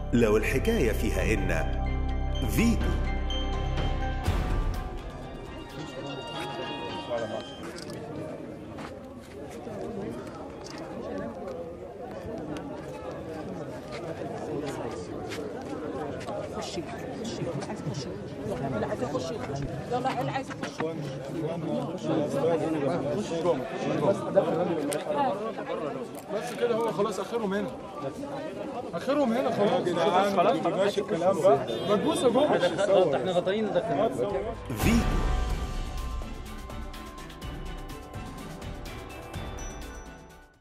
لو الحكاية فيها إن فيتو خشي خشي اللي عايز يخش اللي عايز يخش يلا اللي عايز يخش بس كده هو خلاص اخرهم هنا اخرهم هنا خلاص خلاص ماشي الكلام بقى مدبوسه جوه فيتو